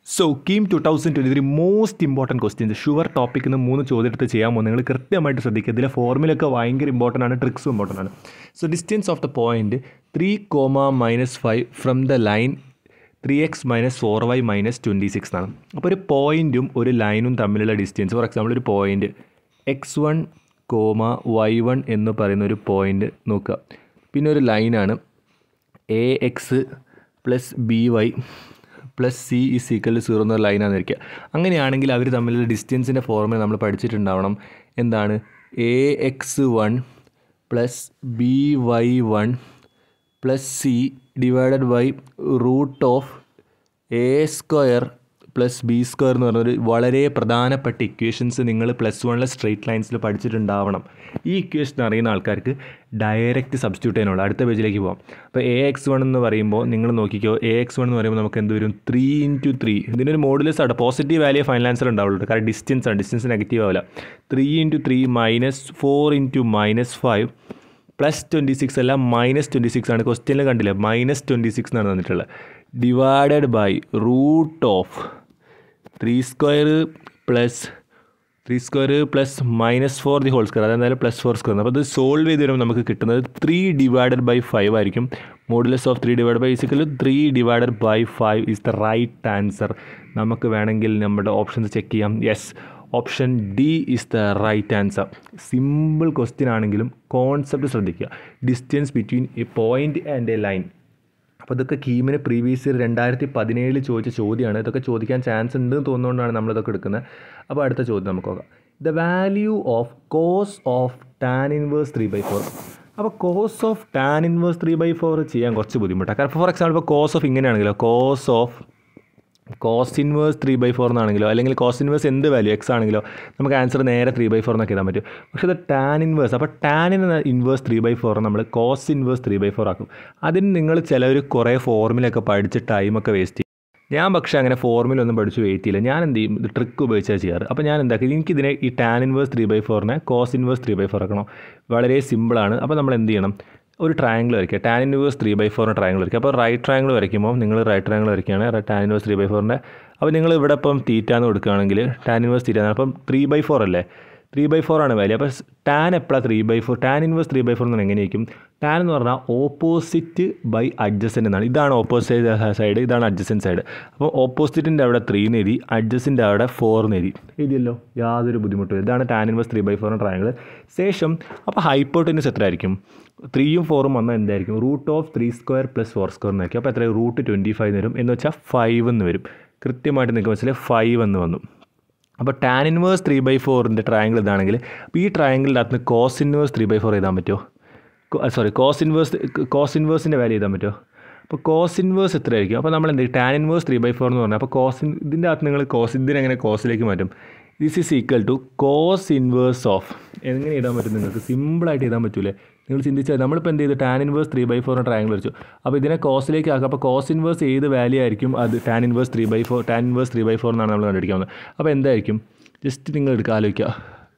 so KEAM two thousand twenty three most important questions sure ടോപ്പിക്കിൽ നിന്ന് മൂന്ന് ചോദ്യം എടുത്ത് ചെയ്യാൻ പോകുന്നത് നിങ്ങൾ കൃത്യമായിട്ട് ശ്രദ്ധിക്കുക ഇതിലെ ഫോർമുലൊക്കെ ഭയങ്കര ഇമ്പോർട്ടൻ്റ് ആണ് ട്രിക്സും ഇമ്പോർട്ടൻ്റ് ആണ് so distance of the point three comma minus five from the line three X minus four Y minus twenty six എന്നാണ് അപ്പോൾ ഒരു പോയിൻറ്റും ഒരു ലൈനും തമ്മിലുള്ള ഡിസ്റ്റൻസ് ഫോർ എക്സാമ്പിൾ ഒരു point X one comma Y one എന്ന് പറയുന്ന ഒരു പോയിൻ്റ് നോക്കുക പിന്നെ ഒരു ലൈനാണ് A X plus B Y plus C is equal to zero എന്ന ലൈനാണ് ഇരിക്കുക അങ്ങനെയാണെങ്കിൽ അവർ തമ്മിലുള്ള ഡിസ്റ്റൻസിൻ്റെ ഫോർമുല നമ്മൾ പഠിച്ചിട്ടുണ്ടാവണം എന്താണ് A X one plus B Y one plus C divided by root of A square plus B square എന്ന് പറഞ്ഞൊരു വളരെ പ്രധാനപ്പെട്ട ഇക്വേഷൻസ് നിങ്ങൾ പ്ലസ് വണ്ണിലെ സ്ട്രെയിറ്റ് ലൈൻസിൽ പഠിച്ചിട്ടുണ്ടാവണം ഈ ഇക്വേഷൻ അറിയുന്ന ആൾക്കാർക്ക് ഡയറക്റ്റ് സബ്സ്റ്റിറ്റ്യൂട്ട് ചെയ്യാനുള്ള അടുത്ത പേജിലേക്ക് പോകാം അപ്പോൾ എ എക്സ് വൺ എന്ന് പറയുമ്പോൾ നിങ്ങൾ നോക്കിക്കോ എ എക്സ് വൺ എന്ന് പറയുമ്പോൾ നമുക്ക് എന്ത് വരും ത്രീ ഇൻറ്റു ത്രീ ഇതിനൊരു മോഡുലസ് ആണ് പോസിറ്റീവ് വാല്യൂ ഫൈനൽ ആൻസർ ഉണ്ടാവുള്ളൂ കാരണം ഡിസ്റ്റൻസ് ആണ് ഡിസ്റ്റൻസ് നെഗറ്റീവ് ആവില്ല three into three minus four into minus five plus twenty six അല്ല മൈനസ് ട്വൻറ്റി സിക്സ് ആണ് ക്വസ്റ്റ്യനിൽ കണ്ടില്ല മൈനസ് ട്വൻറ്റി സിക്സ് എന്നാണ് തന്നിട്ടുള്ളത് divided by root of three square plus three square plus minus four the whole square അതായത് plus four square അപ്പോൾ അത് solve ചെയ്ത് വരുമ്പോൾ നമുക്ക് കിട്ടുന്നത് ത്രീ ഡിവൈഡഡ് ബൈ ഫൈവ് ആയിരിക്കും modulus of three divide by is equal three divided by five is the right answer നമുക്ക് വേണമെങ്കിൽ നമ്മുടെ ഓപ്ഷൻസ് ചെക്ക് ചെയ്യാം yes option D is the right answer simple question ആണെങ്കിലും കോൺസെപ്റ്റ് ശ്രദ്ധിക്കുക distance between a point and a line അപ്പോൾ ഇതൊക്കെ കീമിന് previous year രണ്ടായിരത്തി പതിനേഴിൽ ചോദിച്ച ചോദ്യമാണ് ഇതൊക്കെ ചോദിക്കാൻ ചാൻസ് ഉണ്ട് എന്ന് തോന്നുന്നതുകൊണ്ടാണ് നമ്മളിതൊക്കെ എടുക്കുന്നത് അപ്പോൾ അടുത്ത ചോദ്യം നമുക്ക് നോക്കാം the value of cos of tan inverse three by four അപ്പോൾ cos of tan inverse three by four ചെയ്യാൻ കുറച്ച് ബുദ്ധിമുട്ടാണ് കാരണം ഫോർ എക്സാമ്പിൾ ഇപ്പോൾ കോസ് ഓഫ് ഇങ്ങനെയാണെങ്കിലോ cos of cos inverse three by four എന്നാണെങ്കിലോ അല്ലെങ്കിൽ കോസ് ഇൻവേഴ്സ് എന്ത് വാല്യൂ എക്സ് ആണെങ്കിലോ നമുക്ക് ആൻസർ നേരെ ത്രീ ബൈ ഫോർ എന്നൊക്കെ എഴുതാൻ പറ്റും പക്ഷേ ഇത് ടാൻ ഇൻവേഴ്സ് അപ്പോൾ ടാനിന് ഇൻവേഴ്സ് ത്രീ ബൈ ഫോർ നമ്മൾ cos inverse three by four ആക്കും അതിന് നിങ്ങൾ ചിലവർ കുറേ ഫോർമുലയൊക്കെ പഠിച്ച് ടൈമൊക്കെ വേസ്റ്റ് ചെയ്യും ഞാൻ പക്ഷേ അങ്ങനെ ഫോർമുല ഒന്നും പഠിച്ച് വെയിറ്റ് ചെയ്യില്ല ഞാൻ എന്ത് ചെയ്യും ഇത് ട്രിക്ക് ഉപയോഗിച്ചാൽ ചെയ്യാറ് അപ്പോൾ ഞാൻ എന്താക്കി എനിക്കിതിനെ ഈ ടാൻ ഇൻവേഴ്സ് ത്രീ ബൈ ഫോറിനെ cos inverse three by four ആക്കണം വളരെ സിമ്പിളാണ് അപ്പോൾ നമ്മൾ എന്ത് ചെയ്യണം ഒരു ട്രയാങ്കിൾ വരയ്ക്കുക ടാൻ ഇൻവേഴ്സ് ത്രീ ബൈ ഫോറിന് ട്രയാങ്കിൾ വരയ്ക്കുക അപ്പോൾ റൈറ്റ് ട്രയാങ്കിൾ വരയ്ക്കുമ്പോൾ നിങ്ങൾ റൈറ്റ് ട്രയാങ്കിൾ വരയ്ക്കുകയാണ് ടാൻ ഇൻവേഴ്സ് ത്രീ ബൈ ഫോറിൻ്റെ അപ്പോൾ നിങ്ങൾ ഇവിടെ ഇപ്പം തീറ്റ എന്ന് കൊടുക്കുകയാണെങ്കിൽ ടാൻ ഇൻവേഴ്സ് തീറ്റ അപ്പം ത്രീ ബൈ ഫോർ അല്ലേ ത്രീ ബൈ ഫോർ ആണ് വാല്യൂ അപ്പോൾ ടാൻ എപ്പോഴാണ് three by four tan inverse three by four എന്ന് എങ്ങനെയായിരിക്കും ടാൻ എന്ന് പറഞ്ഞാൽ ഓപ്പോസിറ്റ് ബൈ അഡ്ജസൻ്റ് എന്നാണ് ഇതാണ് ഓപ്പോസിറ്റ് സൈഡ് ഇതാണ് അഡ്ജസൻ്റ് സൈഡ് അപ്പോൾ ഓപ്പോസിറ്റിൻ്റെ അവിടെ ത്രീ എന്ന് എഴുതി അഡ്ജസിൻ്റെ അവിടെ ഫോർ എന്ന് എഴുതി എഴുതിയല്ലോ യാതൊരു ബുദ്ധിമുട്ടും ഇതാണ് ടാൻ ഇൻവേഴ്സ് ത്രീ ബൈ ഫോറിന് ട്രയാങ്കിൾ ശേഷം അപ്പോൾ ഹൈപ്പോട്ടിനസ് എത്ര ആയിരിക്കും ത്രീയും ഫോറും വന്നാൽ എന്തായിരിക്കും root of three square plus four square എന്നായിരിക്കും അപ്പോൾ എത്ര റൂട്ട് ട്വൻറ്റി ഫൈവ് എന്ന് വരും എന്ന് വെച്ചാൽ ഫൈവ് എന്ന് വരും കൃത്യമായിട്ട് നിങ്ങൾക്ക് മനസ്സിലായി ഫൈവ് എന്ന് വന്നു അപ്പോൾ ടാൻ ഇൻവേഴ്സ് ത്രീ ബൈ ഫോറിൻ്റെ ട്രയാങ്കിൾ ഇതാണെങ്കിൽ അപ്പോൾ ഈ ട്രയാങ്കിളിൻ്റെ അകത്ത് cos inverse three by four എഴുതാൻ പറ്റുമോ സോറി കോസ് ഇൻവേഴ്സ് കോസ് ഇൻവേഴ്സിൻ്റെ വാല്യൂ എഴുതാൻ പറ്റുമോ അപ്പോൾ കോസ് ഇൻവേഴ്സ് എത്ര ആയിരിക്കും അപ്പോൾ നമ്മൾ എന്ത് tan inverse three by four എന്ന് പറഞ്ഞാൽ അപ്പോൾ കോസ് ഇതിൻ്റെ അകത്ത് നിങ്ങൾ കോസ് ഇതിനെങ്ങനെ കോസിലേക്ക് മാറ്റും this is equal to cos inverse of എങ്ങനെ എഴുതാൻ പറ്റും നിങ്ങൾക്ക് സിമ്പിളായിട്ട് എഴുതാൻ പറ്റൂലേ നിങ്ങൾ ചിന്തിച്ചാൽ നമ്മളിപ്പോൾ എന്ത് ചെയ്തു ടാൻ ഇൻവേഴ്സ് ത്രീ ബൈ ഫോറിന് ട്രയാങ്കിൾ വരച്ചു അപ്പോൾ ഇതിനെ കോസിലേക്ക് ആക്കുക അപ്പോൾ കോസ് ഇൻവേഴ്സ് ഏത് വാല്യൂ ആയിരിക്കും അത് tan inverse three by four tan inverse three by four എന്നാണ് നമ്മൾ കണ്ടുപിടിക്കാവുന്നത് അപ്പോൾ എന്തായിരിക്കും ജസ്റ്റ് നിങ്ങൾ എടുക്കുക ആലോചിക്കുക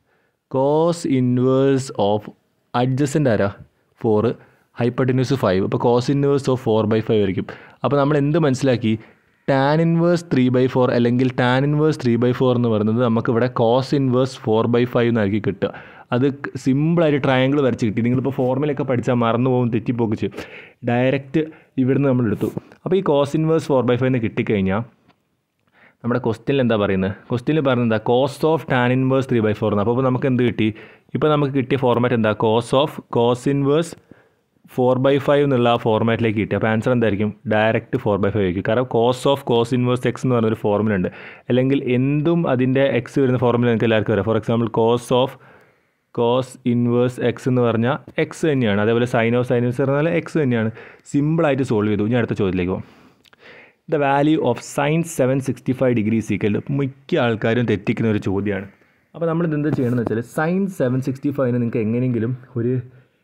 കോസ് ഇൻവേഴ്സ് ഓഫ് അഡ്ജസ്റ്റൻ്റ് ആരാ ഫോറ് ഹൈപ്പർട്ടിന്യൂസ് ഫൈവ് അപ്പോൾ cos inverse of four by five ആയിരിക്കും അപ്പോൾ നമ്മൾ എന്ത് മനസ്സിലാക്കി tan inverse three by four അല്ലെങ്കിൽ tan inverse three by four എന്ന് പറയുന്നത് നമുക്ക് ഇവിടെ cos inverse four by five എന്നായിരിക്കും കിട്ടുക അത് സിമ്പിളായിട്ട് ട്രയാങ്കിൾ വരച്ച് കിട്ടി നിങ്ങളിപ്പോൾ ഫോർമുലയൊക്കെ പഠിച്ചാൽ മറന്നു പോകും തെറ്റിപ്പോക്ക് ചെയ്യും ഡയറക്റ്റ് ഇവിടുന്ന് നമ്മൾ എടുത്തു അപ്പോൾ ഈ cos inverse four by five കിട്ടിക്കഴിഞ്ഞാൽ നമ്മുടെ ക്വസ്റ്റ്യനിൽ എന്താ പറയുന്നത് ക്വസ്റ്റ്യനിൽ പറയുന്നത് എന്താ cos of tan inverse three by four എന്ന് അപ്പോൾ നമുക്ക് എന്ത് കിട്ടി ഇപ്പോൾ നമുക്ക് കിട്ടിയ ഫോർമാറ്റ് എന്താ cos of cos inverse four by five എന്നുള്ള ആ ഫോർമാറ്റിലേക്ക് കിട്ടി അപ്പോൾ ആൻസർ എന്തായിരിക്കും ഡയറക്റ്റ് ഫോർ ബൈ ഫൈവ് ആയിരിക്കും കാരണം cos of cos inverse x എന്ന് പറഞ്ഞൊരു ഫോർമുല ഉണ്ട് അല്ലെങ്കിൽ എന്തും അതിൻ്റെ എക്സ് വരുന്ന ഫോർമുല നിങ്ങൾക്ക് എല്ലാവർക്കും അറിയാം for example cos of cos inverse x എന്ന് പറഞ്ഞാൽ എക്സ് തന്നെയാണ് അതേപോലെ സൈൻ ഓഫ് സൈൻ ഇൻവേഴ്സ് പറഞ്ഞാൽ എക്സ് തന്നെയാണ് സിമ്പിളായിട്ട് സോൾവ് ചെയ്തു ഞാൻ അടുത്ത ചോദ്യത്തിലേക്ക് പോകാം the value of sine seven sixty five degree സീക്കൽ മിക്ക ആൾക്കാരും തെറ്റിക്കുന്ന ഒരു ചോദ്യമാണ് അപ്പോൾ നമ്മൾ ഇതെന്താ ചെയ്യണമെന്ന് വെച്ചാൽ സൈൻ സെവൻ സിക്സ്റ്റി ഫൈവിന് നിങ്ങൾക്ക് എങ്ങനെയെങ്കിലും ഒരു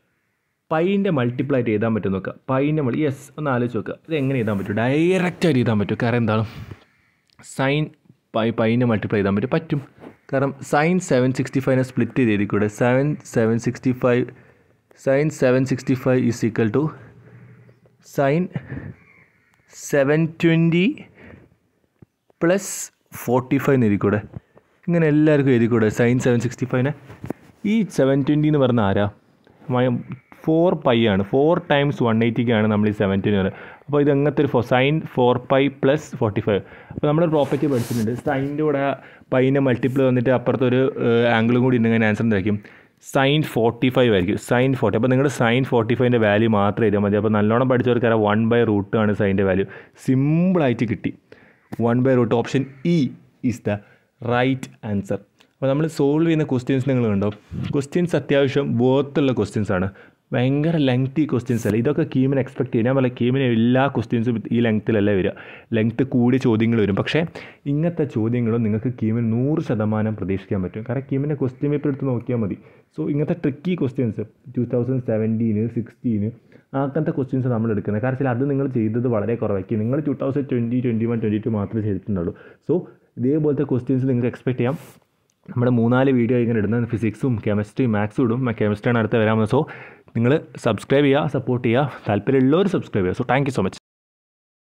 പൈൻ്റെ മൾട്ടിപ്ലൈ ആയിട്ട് എഴുതാൻ പറ്റും നോക്കുക പൈൻ്റെ മൾ യെസ് ഒന്ന് ആലോചിച്ച് നോക്കുക ഇത് എങ്ങനെ എഴുതാൻ പറ്റും ഡയറക്റ്റായിട്ട് എഴുതാൻ പറ്റും കാരണം എന്താണ് സൈൻ പൈ പൈൻ്റെ മൾട്ടിപ്ലൈ ചെയ്താൻ പറ്റും പറ്റും കാരണം സൈൻ സെവൻ സിക്സ്റ്റി ഫൈവിനെ സ്പ്ലിറ്റ് ചെയ്ത് എഴുതിക്കൂടെ seven seven sixty five sine seven sixty five is equal to sine seven twenty plus forty five എന്ന് എഴുതിക്കൂടെ ഇങ്ങനെ എല്ലാവർക്കും എഴുതിക്കൂടെ സൈൻ സെവൻ സിക്സ്റ്റി ഫൈവിനെ ഈ സെവൻ ട്വൻറ്റി എന്ന് പറഞ്ഞ ആരാ ഫോർ പൈ ആണ് ഫോർ ടൈംസ് വൺ എയ്റ്റിക്കാണ് നമ്മൾ ഈ സെവൻ ട്വൻറ്റി പറയുന്നത് അപ്പോൾ ഇത് അങ്ങനത്തെ ഒരു ഫോ sine four pi plus forty five അപ്പോൾ നമ്മൾ പ്രോപ്പർട്ടി പഠിച്ചിട്ടുണ്ട് സൈൻ്റെ കൂടെ പൈനെ മൾട്ടിപ്പിൾ വന്നിട്ട് അപ്പുറത്തൊരു ആംഗിളും കൂടി ഉണ്ടെങ്കിൽ ആൻസർ എന്തായിരിക്കും സൈൻ ഫോർട്ടി ഫൈവ് ആയിരിക്കും സൈൻ ഫോർട്ടി അപ്പോൾ നിങ്ങൾ സൈൻ ഫോർട്ടി ഫൈവിൻ്റെ വാല്യൂ മാത്രം എഴുതിയാൽ മതി അപ്പോൾ നല്ലോണം പഠിച്ചവർക്കറിയാം വൺ ബൈ റൂട്ട് ആണ് സൈൻ്റെ വാല്യൂ സിമ്പിളായിട്ട് കിട്ടി one by root option E is the right answer അപ്പോൾ നമ്മൾ സോൾവ് ചെയ്യുന്ന ക്വസ്റ്റ്യൻസ് നിങ്ങൾ കണ്ടോ ക്വസ്റ്റ്യൻസ് അത്യാവശ്യം ബോത്തുള്ള ക്വസ്റ്റ്യൻസ് ആണ് ഭയങ്കര ലെങ്തി ക്വസ്റ്റ്യൻസ് അല്ല ഇതൊക്കെ കീമിന് എക്സ്പെക്ട് ചെയ്യാൻ പറയാം കീമിന് എല്ലാ ക്വസ്റ്റ്യൻസും ഈ ലെങ്ത്തിലല്ല വരിക ലെങ്ത്ത് കൂടിയ ചോദ്യങ്ങൾ വരും പക്ഷേ ഇങ്ങനത്തെ ചോദ്യങ്ങളും നിങ്ങൾക്ക് കീമിന് നൂറ് ശതമാനം പ്രതീക്ഷിക്കാൻ പറ്റും കാരണം കീമിൻ്റെ ക്വസ്റ്റ്യൻ പേപ്പർ എടുത്ത് നോക്കിയാൽ മതി സോ ഇങ്ങനത്തെ ട്രിക്കി ക്വസ്റ്റ്യൻസ് ടു തൗസൻഡ് സെവൻറ്റീന് സിക്സ്റ്റീന് അങ്ങനത്തെ ക്വസ്റ്റ്യൻസ് നമ്മൾ എടുക്കുന്നത് കാരണം വെച്ചാൽ അത് നിങ്ങൾ ചെയ്തത് വളരെ കുറവായിരിക്കും നിങ്ങൾ two thousand twenty twenty one twenty two മാത്രമേ ചെയ്തിട്ടുള്ളൂ സോ ഇതേപോലത്തെ ക്വസ്റ്റ്യൻസ് നിങ്ങൾക്ക് എക്സ്പെക്ട് ചെയ്യാം നമ്മുടെ മൂന്നാല് വീഡിയോ ഇങ്ങനെ ഇടുന്നത് ഫിസിക്സും കെമിസ്ട്രി മാത്സും ഇടും കെമിസ്ട്രിയാണ് അടുത്ത് വരാമെന്ന് സോ നിങ്ങൾ സബ്സ്ക്രൈബ് ചെയ്യുക സപ്പോർട്ട് ചെയ്യുക താല്പര്യമുള്ളവർ സബ്സ്ക്രൈബ് ചെയ്യുക so thank you so much